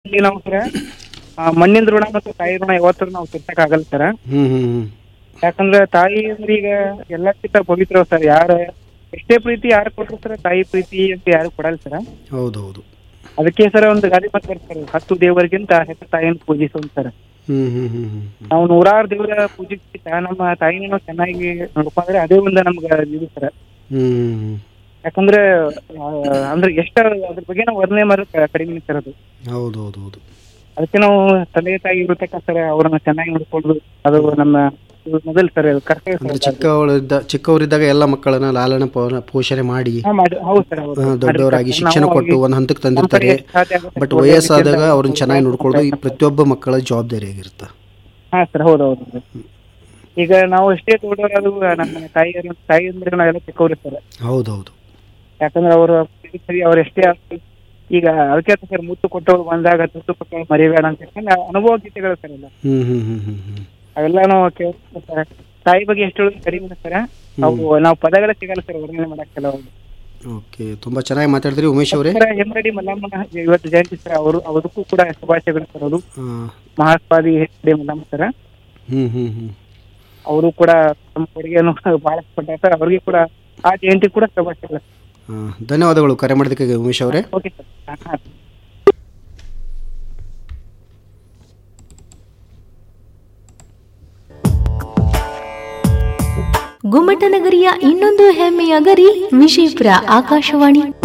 ಇಲ್ಲಿ ನಾವು ಸರ ಆ, ಮಣ್ಣಿನ ಋಣ ಮತ್ತು ತಾಯಿ ಋಣ ಯಾವತ್ತೂ ನಾವು ತೀರ್ಸಕ್ ಆಗಲ್ಲ ಸರ ಹ್ಞೂ ಹ್ಞೂ ಹ್ಞೂ ಯಾಕಂದ್ರೆ ತಾಯಿ ಅಂದ್ರೆ ಈಗ ಎಲ್ಲಕ್ಕಿಂತ ಪವಿತ್ರ ಸರ್ ಯಾರ ಎಷ್ಟೇ ಪ್ರೀತಿ ಯಾರು ಕೊಟ್ಟರು ಸರ್ ತಾಯಿ ಪ್ರೀತಿ ಅಂತ ಯಾರು ಕೊಡಲ್ಲ ಸರ್ ಹೌದು ಹೌದು ಅದಕ್ಕೆ ಸರ್ ಒಂದು ಗಾದೆ ಮಾತು ಬರ್ತಾರೆ ಹತ್ತು ದೇವರಿಗಿಂತ ಹೆಚ್ಚು ತಾಯಿಯನ್ನು ಪೂಜಿಸೋದು ಸರ್ ಹ್ಞೂ ಹ್ಞೂ ಹ್ಞೂ ಹ್ಞೂ ನಾವು ನೂರಾರು ದೇವರ ಪೂಜಿಸ್ತಿದ್ದ ನಮ್ಮ ತಾಯಿನ ನಾವು ಚೆನ್ನಾಗಿ ನೋಡ್ಕೊಂಡ್ರೆ ಅದೇ ಒಂದು ನಮ್ಗೆ ಇದು ಸರ್ ಹ್ಞೂ ಹ್ಞೂ ಯಾಕಂದ್ರೆ ಆ, ಅಂದ್ರೆ ಎಷ್ಟ ಅದ್ರ ಬಗ್ಗೆ ನಾವು ವರ್ಣನೆ ಮಾಡೋದು ಕಡಿಮೆ ಸರ್ ಅದು ಹೌದು ಹೌದು ಹೌದು ಅದಕ್ಕೆ ನಾವು ತಂದೆ ತಾಯಿ ಇರತಕ್ಕ ಸರ್ ಅವ್ರನ್ನ ಚೆನ್ನಾಗಿ ನೋಡ್ಕೊಳ್ಳೋದು ಅದು ನಮ್ಮ ಇದು ಮೊದಲು ಸರ್ ಅದು ಕರ್ತವ್ಯ ಅಂದ್ರೆ ಸರ್ ಅದು. ಚಿಕ್ಕವಳಿದ್ದ ಚಿಕ್ಕವರಿದ್ದಾಗ ಎಲ್ಲ ಮಕ್ಕಳನ್ನ ಲಾಲನ ಪೋನ- ಪೋಷಣೆ ಮಾಡಿ ಹಾ, ಮಾಡಿ- ಹೌದು ಸರ್ ಹೌದು. ಆ, ದೊಡ್ಡವರಾಗಿ ನಾವು ಶಿಕ್ಷಣ ಕೊಟ್ಟು ಅವ್ರಿಗೆ ಒಂದು ಹಂತಕ್ಕೆ ನಮ್ಮ ತಂದಿರ್ತಾರೆ ಕಡೆ ಸಾಧ್ಯ ಆಗುತ್ತೆ ಬಟ್ ಸರ್. ವಯಸ್ಸಾದಾಗ ಅವ್ರನ್ನ ಒಳ್ಳೆ ಚೆನ್ನಾಗಿ ನೋಡ್ಕೊಳ್ಳೋದು ಈ ರೀತಿಯಿಂದ ಪ್ರತಿಯೊಬ್ಬ ಮಕ್ಕಳ ಜವಾಬ್ದಾರಿ ಆಗಿರುತ್ತೆ ಹಾ ಸರ್ ಹೌದು ಹೌದು ಸರ್. ಈಗ ನಾವು ಎಷ್ಟೇ ದೊಡ್ಡವರಾದ್ರು ನಮ್ಮ ತಾಯಿ ತಾಯಿ ಅಂದ್ರೆ ನಾವೆಲ್ಲ ಚಿಕ್ಕವ್ರು ಸರ್ ಹೌದು ಹೌದು ಯಾಕಂದ್ರೆ ಅವರು ಸರಿ ಅವ್ರು ಎಷ್ಟೇ ಆಗ್ಲಿ, ಈಗ ಅದಕ್ಕೆ ಸರ್ ಮುತ್ತು ಕೊಟ್ಟವ್ರು ಬಂದಾಗ ತುತ್ತು ಕೊಟ್ಟವ್ರು ಮರಿಬೇಡ ಅಂತ ಯಾಕಂದ್ರೆ ಅನುಭವ ಗೀತೆಗಳು ಸರ್ ಎಲ್ಲ ಹ್ಞೂ ಹ್ಞೂ ಹ್ಞೂ ಹ್ಞೂ ಹ್ಞೂ ಅವೆಲ್ಲ ನಾವು ಕೇಳ್ತೀವಿ ಸರ್ ತಾಯಿ ಬಗ್ಗೆ ಎಷ್ಟು ಹೇಳಿದ್ರು ಕಡಿಮೆ ಸರ್ ಅವು ನಾವು ಪದಗಳ ಸಿಗಲ್ಲ ಸರ್ ವರ್ಣನೆ ಮಾಡಕ್ ಕೆಲವು ಓಕೆ ತುಂಬ ಚೆನ್ನಾಗಿ ಮಾತಾಡಿದ್ರಿ ಉಮೇಶ್ ಅವರೇ ಸರ್ ಹೆಮ್ಮಡಿ ಮಲ್ಲಮ್ಮನ ಇವತ್ತು ಜಯಂತಿ ಸರ್ ಅವರು ಅದಕ್ಕೂ ಕೂಡ ಶುಭಾಶಯಗಳು ಸರ್ ಅವರು ಹಾಂ ಮಹಾತ್ಮಾದಿ ಹೆಮ್ಮಡಿ ಮಲ್ಲಮ್ಮ ಸರ್ ಹ್ಞೂ ಹ್ಞೂ ಹ್ಞೂ ಅವರು ಕೂಡ ತಮ್ಮ ಕೊಡುಗೆಯನ್ನು ಬಹಳ ಕೊಟ್ಟಾರೆ ಸರ್ ಅವರಿಗೆ ಕೂಡ ಆ ಜಯಂತಿ ಕೂಡ ಶುಭಾಶಯಗಳು ಹಾಂ ಧನ್ಯವಾದಗಳು ಕರೆ ಮಾಡಿದ್ದಕ್ಕೆ ಉಮೇಶ್ ಅವರೇ ಓಕೆ ಸರ್ ಹಾ, ಹಾ. ಗುಮ್ಮಟನಗರಿಯ ಇನ್ನೊಂದು ಹೆಮ್ಮೆಯ ಗರಿ ವಿಜಯಪುರ ಆಕಾಶವಾಣಿ